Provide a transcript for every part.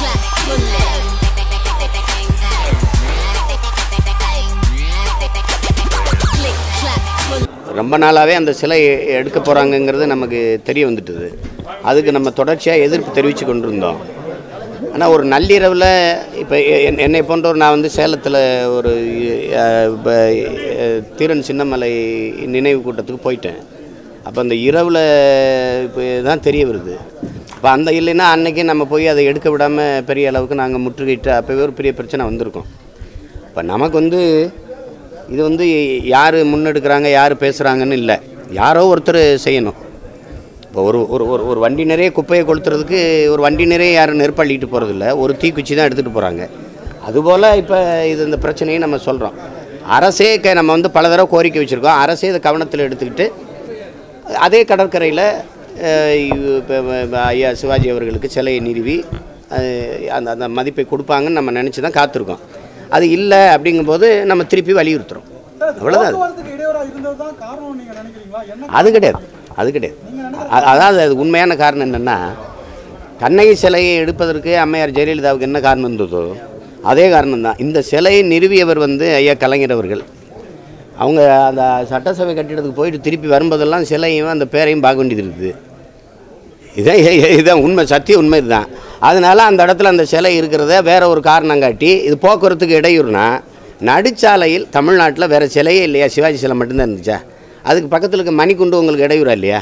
ரொம்ப நாளாகவே அந்த சிலை எடுக்க போகிறாங்கங்கிறது நமக்கு தெரிய வந்துட்டுது அதுக்கு நம்ம தொடர்ச்சியாக எதிர்ப்பு தெரிவித்து கொண்டிருந்தோம் ஆனால் ஒரு நள்ளிரவில் இப்போ என்னை போன்றவர் நான் வந்து சேலத்தில் ஒரு அஹ், இப்ப, அஹ், தீரன் சின்னமலை நினைவு கூட்டத்துக்கு போயிட்டேன் அப்போ அந்த இரவில் இப்போ தான் தெரிய வருது இப்போ அந்த இல்லைன்னா அன்னைக்கு நம்ம போய் அதை எடுக்க விடாமல் பெரிய அளவுக்கு நாங்கள் முற்றுகையிட்டு அப்போவே ஒரு பெரிய பிரச்சனை வந்திருக்கோம் இப்போ நமக்கு வந்து இது வந்து யார் முன்னெடுக்கிறாங்க யார் பேசுகிறாங்கன்னு இல்லை யாரோ ஒருத்தர் செய்யணும் இப்போ ஒரு ஒரு ஒரு ஒரு வண்டி நிறைய குப்பையை கொளுத்துறதுக்கு ஒரு வண்டி நிறைய யாரும் நெருப்பள்ளிட்டு போகிறதில்ல ஒரு தீக்குச்சி தான் எடுத்துகிட்டு போகிறாங்க அதுபோல் இப்போ இது இந்த பிரச்சனையை நம்ம சொல்கிறோம் அரசே க நம்ம வந்து பல தடவை கோரிக்கை வச்சுருக்கோம் அரசே இதை கவனத்தில் எடுத்துக்கிட்டு அதே கடற்கரையில் இப்போ ஐயா சிவாஜி அவர்களுக்கு சிலையை நிறுவி அஹ், அந்த அந்த மதிப்பை கொடுப்பாங்கன்னு நம்ம நினச்சி தான் காத்திருக்கோம் அது இல்லை அப்படிங்கும்போது நம்ம திருப்பி வலியுறுத்துறோம் அவ்வளோதான் அது போக்குவரத்துக்கு இடையூறா இருந்தது தான் காரணம் நீங்க நினைக்கிறீங்களா என்ன அது கிடையாது அது கிடையாது அ- அதாவது அது உண்மையான காரணம் என்னென்னா கண்ணகி சிலையை எடுப்பதற்கு அம்மையார் ஜெயலலிதாவுக்கு என்ன காரணம் இருந்ததோ அதே காரணம் தான் இந்த சிலையை நிறுவியவர் வந்து ஐயா கலைஞர் அவர்கள் அவங்க அந்த சட்டசபை கட்டிடத்துக்கு போயிட்டு திருப்பி வரும்போதெல்லாம் சிலையும் அந்த பேரையும் பார்க்க வேண்டியது இருக்குது இதான் இ- இ- இதுதான் உண்மை சத்திய உண்மை இதுதான் அதனால அந்த இடத்துல அந்த சிலை இருக்கிறத வேற ஒரு காரணம் காட்டி இது போக்குவரத்துக்கு இடையூறுனா நடுச்சாலையில் தமிழ்நாட்டில் வேற சிலையே இல்லையா சிவாஜி சிலை மட்டும்தான் இருந்துச்சா அதுக்கு பக்கத்தில் இருக்க மணிக்குண்டு உங்களுக்கு இடையூறா இல்லையா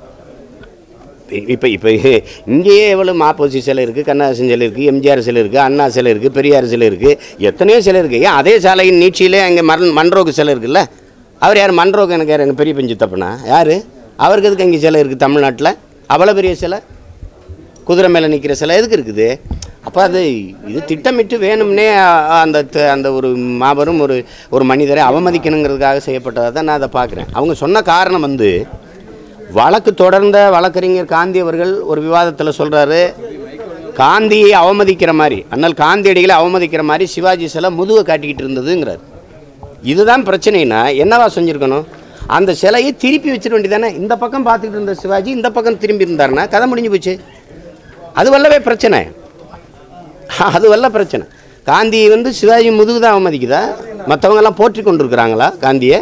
இப்போ இப்போ இங்கேயே எவ்வளோ மாப்போசி சிலை இருக்குது கண்ணதாசன் சிலை இருக்குது எம்ஜிஆர் சிலை இருக்குது அண்ணா சிலை இருக்குது பெரியார் சிலை இருக்குது எத்தனையோ சிலை இருக்குது ஏன் அதே சாலையின் நீட்சியிலே அங்கே மண் மண்ரோக்கு சிலை இருக்குல்ல அவர் யார் மண்ரோக்கு எனக்கு யார் எங்கள் பெரிய பெஞ்சு தப்புனா யார் அவருக்கு எதுக்கு அங்கே சிலை இருக்குது தமிழ்நாட்டில் அவ்வளோ பெரிய சிலை குதிரை மேலே நிற்கிற சிலை எதுக்கு இருக்குது அப்போ அது இது திட்டமிட்டு வேணும்னே அ- அந்த த- அந்த ஒரு மாபெரும் ஒரு ஒரு மனிதரை அவமதிக்கணுங்கிறதுக்காக செய்யப்பட்டதை தான் நான் அதை பார்க்குறேன் அவங்க சொன்ன காரணம் வந்து வழக்கு தொடர்ந்த வழக்கறிஞர் காந்தி அவர்கள் ஒரு விவாதத்தில் சொல்கிறாரு காந்தியை அவமதிக்கிற மாதிரி அண்ணல் காந்தியடிகளை அவமதிக்கிற மாதிரி சிவாஜி சிலை முதுவை காட்டிக்கிட்டு இருந்ததுங்கிறார் இதுதான் பிரச்சனைனா என்னவா செஞ்சுருக்கணும் அந்த சிலையை திருப்பி வச்சிட வேண்டியதானே இந்த பக்கம் பார்த்துக்கிட்டு இருந்த சிவாஜி இந்த பக்கம் திரும்பி இருந்தாருன்னா கதை முடிஞ்சு போச்சு அது வல்லவே பிரச்சனை அது வல்ல பிரச்சனை காந்தி வந்து சிவாஜி முதுகு தான் அவமதிக்குதா மற்றவங்கெல்லாம் போற்றி கொண்டு இருக்கிறாங்களா காந்தியை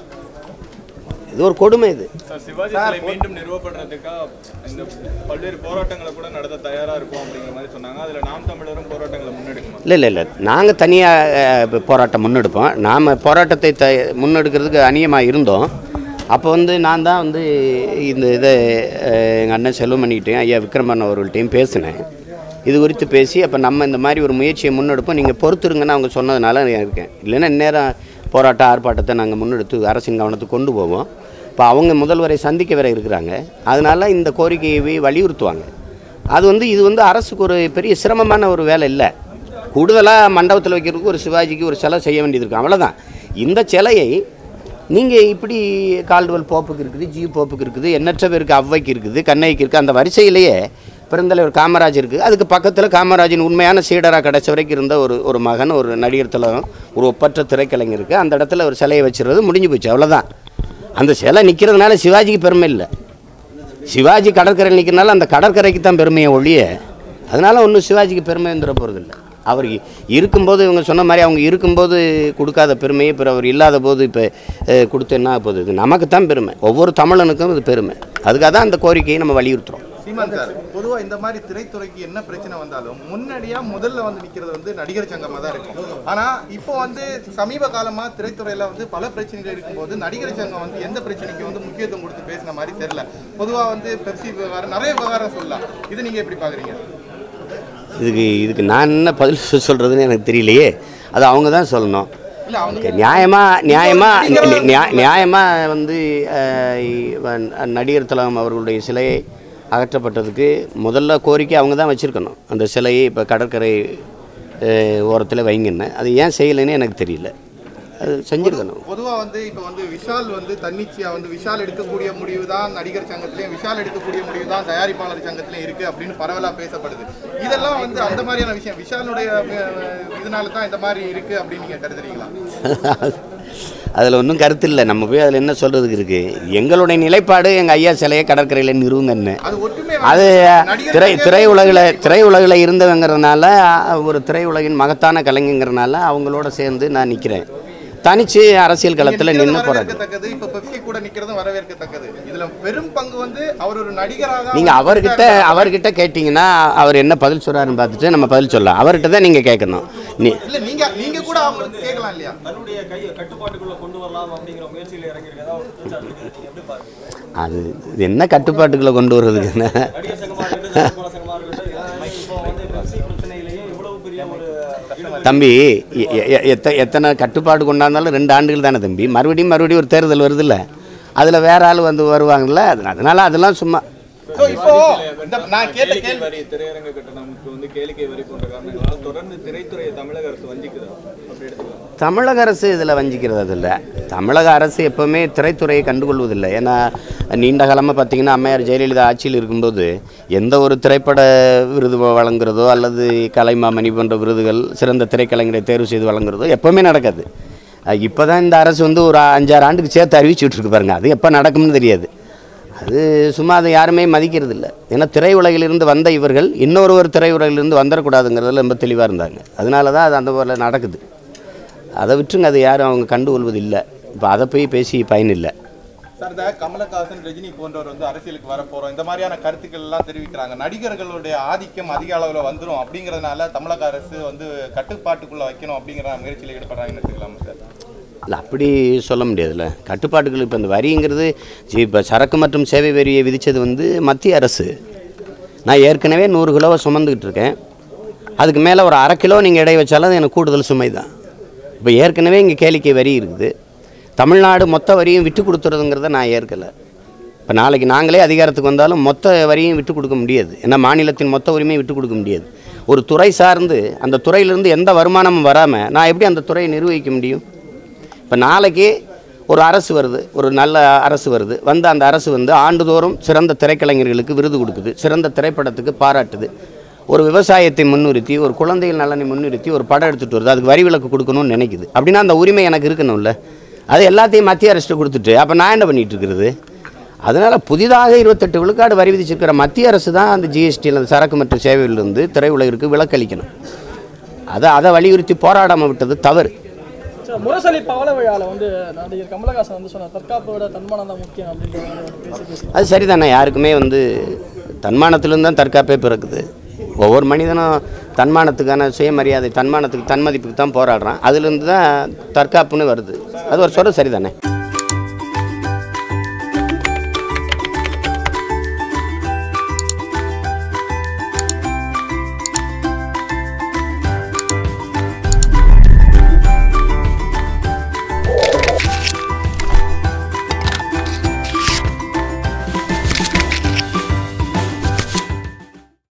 இது ஒரு கொடுமை இது சார் சிவாஜி சிலை மீண்டும் நிறுவப்படுறதுக்கா இந்த பல்வேறு போராட்டங்களை கூட நடத்த தயாரா இருக்கும் அப்படிங்கிற மாதிரி சொன்னாங்க அதுல நாம் தமிழரும் போராட்டங்களை முன்னெடுக்கணும் இல்லை இல்லை இல்லை நாங்கள் தனியாக போராட்டம் முன்னெடுப்போம் நாம் போராட்டத்தை த முன்னெடுக்கிறதுக்கு அநியமாக இருந்தோம் அப்போ வந்து நான் தான் வந்து இந்த இதை எங்கள் அண்ணன் செல்வமணிகிட்டையும் ஐயா விக்ரமன் அவர்கள்ட்டையும் பேசினேன் இது குறித்து பேசி அப்போ நம்ம இந்த மாதிரி ஒரு முயற்சியை முன்னெடுப்போம் நீங்கள் பொறுத்துருங்கன்னு அவங்க சொன்னதுனால நான் இருக்கேன் இல்லைன்னா இந்நேரம் போராட்ட ஆர்ப்பாட்டத்தை நாங்கள் முன்னெடுத்து அரசின் கவனத்துக்கு கொண்டு போவோம் இப்போ அவங்க முதல்வரை சந்திக்க வேற இருக்கிறாங்க அதனால இந்த கோரிக்கையை வலியுறுத்துவாங்க அது வந்து இது வந்து அரசுக்கு ஒரு பெரிய சிரமமான ஒரு வேலை இல்லை கூடுதலாக மண்டபத்தில் வைக்கிறதுக்கு ஒரு சிவாஜிக்கு ஒரு சிலை செய்ய வேண்டியது இருக்கும் அவ்வளோதான் இந்த சிலையை நீங்கள் இப்படி கால்டுவல் போப்புக்கு இருக்குது ஜி போப்புக்கு இருக்குது எண்ணற்ற பேருக்கு ஔவைக்கு இருக்குது கண்ணைக்கு இருக்குது அந்த வரிசையிலேயே பெருந்தலைவர் காமராஜ் இருக்குது அதுக்கு பக்கத்தில் காமராஜின் உண்மையான சீடராக கடைசி வரைக்கும் இருந்த ஒரு ஒரு மகன் ஒரு நடிகர் திலகம் ஒரு ஒப்பற்ற திரைக்கலைஞர் இருக்குது அந்த இடத்துல ஒரு சிலையை வச்சுருது முடிஞ்சு போச்சு அவ்வளோதான் அந்த சிலை நிற்கிறதுனால சிவாஜிக்கு பெருமை இல்லை சிவாஜி கடற்கரையில் நிற்கிறனால அந்த கடற்கரைக்கு தான் பெருமையை ஒழிய அதனால் ஒன்றும் சிவாஜிக்கு பெருமை வந்துட போகிறதில்ல அவர் இ- இருக்கும்போது இவங்க சொன்ன மாதிரி அவங்க இருக்கும்போது கொடுக்காத பெருமையை பிற அவர் இல்லாத போது இப்போ கொடுத்து என்ன ஆக போகுது இது நமக்கு தான் பெருமை ஒவ்வொரு தமிழனுக்கும் இது பெருமை அதுக்காக தான் அந்த கோரிக்கையை நம்ம வலியுறுத்துறோம் சீமான் சார் பொதுவா இந்த மாதிரி திரைத்துறைக்கு என்ன பிரச்சனை வந்தாலும் முன்னாடியா முதல்ல வந்து நிக்கிறது வந்து நடிகர் சங்கமா தான் இருக்கும் ஆனா இப்போ வந்து சமீப காலமா திரைத்துறையில வந்து பல பிரச்சனைகள் இருக்கும்போது நடிகர் சங்கம் வந்து எந்த பிரச்சனைக்கு வந்து முக்கியத்துவம் கொடுத்து பேசின மாதிரி தெரியல பொதுவா வந்து பெப்சி விவகாரம் நிறைய விவகாரம் சொல்லலாம் இது நீங்க எப்படி பாக்குறீங்க இதுக்கு இதுக்கு நான் என்ன பதில் சொல்கிறதுன்னு எனக்கு தெரியலையே அது அவங்க தான் சொல்லணும் இல்ல அவங்க நியாயமாக நியாயமாக நியாயமாக வந்து அஹ், இவன் நடிகர் திலகம் அவர்களுடைய சிலையை அகற்றப்பட்டதுக்கு முதல்ல கோரிக்கை அவங்க தான் வச்சுருக்கணும் அந்த சிலையை இப்போ கடற்கரை அஹ், ஓரத்தில் வைங்கன்னு அது ஏன் செய்யலைன்னு எனக்கு தெரியல அது செஞ்சுருக்கணும் பொதுவா வந்து இப்போ வந்து விஷால் வந்து தன்னிச்சையா வந்து விஷால் எடுக்கக்கூடிய முடிவு தான் நடிகர் சங்கத்திலயும் விஷால் எடுக்கக்கூடிய முடிவு தான் தயாரிப்பாளர் சங்கத்திலயும் இருக்கு அப்படின்னு பரவலா பேசப்படுது இதெல்லாம் வந்து அந்த மாதிரியான விஷயம் விஷாலுடைய அஹ், இதனால தான் இந்த மாதிரி இருக்கு அப்படின்னு நீங்க கருதுறீங்களா அதில் ஒன்றும் கருத்து இல்லை நம்ம போய் அதில் என்ன சொல்கிறதுக்கு இருக்குது எங்களுடைய நிலைப்பாடு எங்கள் ஐயா சிலையை கடற்கரையில் நிறுவுங்கன்னு அது ஒற்றுமை அது நடிகர் திரை சங்க- திரையுலகில் திரையுலகில் இருந்தவங்கிறதுனால ஒரு திரையுலகின் மகத்தான கலைஞங்கிறனால அவங்களோட சேர்ந்து நான் நிற்கிறேன் தனிச்சு அரசியல் களத்தில் நிக்கிறது நின்று போராட்டம் வரவேற்கத்தக்கது இப்ப பெப்சி கூட நிக்கிறதும் வரவேற்கத்தக்கது இதுல பெரும் பங்கு வந்து அவர் ஒரு நடிகராக நீங்கள் அவர்கிட்ட அவர்கிட்ட கேட்டிங்கன்னா அவர் என்ன பதில் சொல்கிறாருன்னு பார்த்துட்டு நம்ம பதில் சொல்லலாம் அவர்கிட்ட தான் நீங்கள் கேட்கணும் நீ இல்ல நீங்க நீங்க கூட அவங்களுக்கு கேட்கலாம் இல்லையா தன்னுடைய கையை கட்டுப்பாட்டுக்குள்ள கொண்டு வரலாம் அப்படிங்கிற முயற்சியில் இறங்கியிருக்கதா ஒரு பிரச்சாரம் இருக்கு. எப்படி பாருங்க அது இது என்ன கட்டுப்பாட்டுக்குள்ளே கொண்டு வர்றதுக்கு என்ன நடிகர் சங்கமா இருக்கட்டும் சினிமா சங்கமா இருக்கட்டும் இப்போ வந்து பெப்சி பிரச்சனையிலேயே இவ்வளவு பெரிய ஒரு ஈடுபாடு தம்பி எ- எ- எத்த எத்தனை கட்டுப்பாடு கொண்டாந்தாலும் ரெண்டு ஆண்டுகள் தானே தம்பி மறுபடியும் மறுபடியும் ஒரு தேர்தல் வருதுல்ல அதில் வேற ஆள் வந்து வருவாங்கல்ல அது- அதனால அதெல்லாம் சும்மா சோ இப்போ இந்த நான் கேட்ட கேளிக்கை கேள்வி வரி திரையரங்க கட்டணம்க்கு வந்து கேளிக்கை வரி போன்ற காரணங்களால் தொடர்ந்து திரைத்துறையை தமிழக அரசு வஞ்சிக்குதா அப்படி எடுத்துக்கலாம் தமிழக அரசு இதில் வஞ்சிக்கிறது இல்லை தமிழக அரசு எப்போவுமே திரைத்துறையை கண்டுகொள்வதில்லை ஏன்னா நீண்ட காலமாக பார்த்தீங்கன்னா அம்மையார் ஜெயலலிதா ஆட்சியில் இருக்கும்போது எந்த ஒரு திரைப்பட விருது வழங்குறதோ அல்லது கலைமாமணி போன்ற விருதுகள் சிறந்த திரைக்கலைஞரை தேர்வு செய்து வழங்குறதோ எப்போவுமே நடக்காது இப்போ தான் இந்த அரசு வந்து ஒரு அஞ்சாறு ஆண்டுக்கு சேர்த்து அறிவிச்சுட்டு இருக்கு பாருங்க அது எப்போ நடக்கும்னு தெரியாது அது சும்மா அதை யாருமே மதிக்கிறது இல்லை ஏன்னா திரையுலகிலிருந்து வந்த இவர்கள் இன்னொருவர் திரையுலகிலிருந்து வந்துடக்கூடாதுங்கிறதுல ரொம்ப தெளிவாக இருந்தாங்க அதனால தான் அது அந்த போல நடக்குது அதை விட்டுருங்க அதை யாரும் அவங்க கண்டுகொள்வது இல்லை இப்போ அதை போய் பேசி பயன் இல்லை சார் இந்த கமலஹாசன் ரஜினி போன்றவர் வந்து அரசியலுக்கு வர போறோம் இந்த மாதிரியான கருத்துக்கள் எல்லாம் தெரிவிக்கிறாங்க நடிகர்களுடைய ஆதிக்கம் அதிக அளவுல வந்துரும் அப்படிங்கறதுனால தமிழக அரசு வந்து கட்டுப்பாட்டுக்குள்ள வைக்கணும் அப்படிங்கிற முயற்சியில் ஈடுபடுறாங்கன்னு எடுத்துக்கலாமா சார் இல்லை அப்படி சொல்ல முடியாதுல்ல கட்டுப்பாட்டுகள் இப்போ இந்த வரிங்கிறது இப்போ சரக்கு மற்றும் சேவை வரியை விதித்தது வந்து மத்திய அரசு நான் ஏற்கனவே நூறு கிலோவை சுமந்துக்கிட்டு இருக்கேன் அதுக்கு மேலே ஒரு அரை கிலோ நீங்கள் எடை வச்சாலும் அது எனக்கு கூடுதல் சுமை தான் இப்போ ஏற்கனவே இங்கே கேளிக்கை வரி இருக்குது தமிழ்நாடு மொத்த வரியும் விட்டு கொடுத்துறதுங்கிறத நான் ஏற்கலை இப்போ நாளைக்கு நாங்களே அதிகாரத்துக்கு வந்தாலும் மொத்த வரியும் விட்டு கொடுக்க முடியாது ஏன்னா மாநிலத்தின் மொத்த உரிமையை விட்டு கொடுக்க முடியாது ஒரு துறை சார்ந்து அந்த துறையிலிருந்து எந்த வருமானமும் வராமல் நான் எப்படி அந்த துறையை நிர்வகிக்க முடியும் இப்போ நாளைக்கு ஒரு அரசு வருது ஒரு நல்ல அரசு வருது வந்து அந்த அரசு வந்து ஆண்டுதோறும் சிறந்த திரைக்கலைஞர்களுக்கு விருது கொடுக்குது சிறந்த திரைப்படத்துக்கு பாராட்டுது ஒரு விவசாயத்தை முன்னிறுத்தி ஒரு குழந்தைகள் நலனை முன்னிறுத்தி ஒரு படம் எடுத்துகிட்டு வருது அதுக்கு வரி விலக்கு கொடுக்கணும்னு நினைக்குது அப்படின்னா அந்த உரிமை எனக்கு இருக்கணும்ல அது எல்லாத்தையும் மத்திய அரசு கொடுத்துட்டு அப்போ நான் என்ன பண்ணிட்டு இருக்கிறது அதனால் புதிதாக இருபத்தெட்டு விழுக்காடு வரி விதிச்சிருக்கிற மத்திய அரசு தான் அந்த ஜிஎஸ்டியில் அந்த சரக்கு மற்றும் சேவையிலிருந்து திரையுலகிற்கு விலக்களிக்கணும் அதை அதை வலியுறுத்தி போராடாமல் விட்டது தவறு சார் முரசொலி பவள விழாவில் வந்து நடிகர் கமலஹாசன் வந்து சொன்னார் தற்காப்பை விட தன்மானம் தான் முக்கியம் அப்படின்ற மாதிரி ஒரு பேசி பேசி அது சரிதானே யாருக்குமே வந்து தன்மானத்திலிருந்து தான் தற்காப்பே பிறக்குது ஒவ்வொரு மனிதனும் தன்மானத்துக்கான சுயமரியாதை தன்மானத்துக்கு தன்மதிப்புக்கு தான் போராடுறான் அதுலேருந்து தான் தற்காப்புன்னு வருது அது ஒரு சொல்ல சரிதானே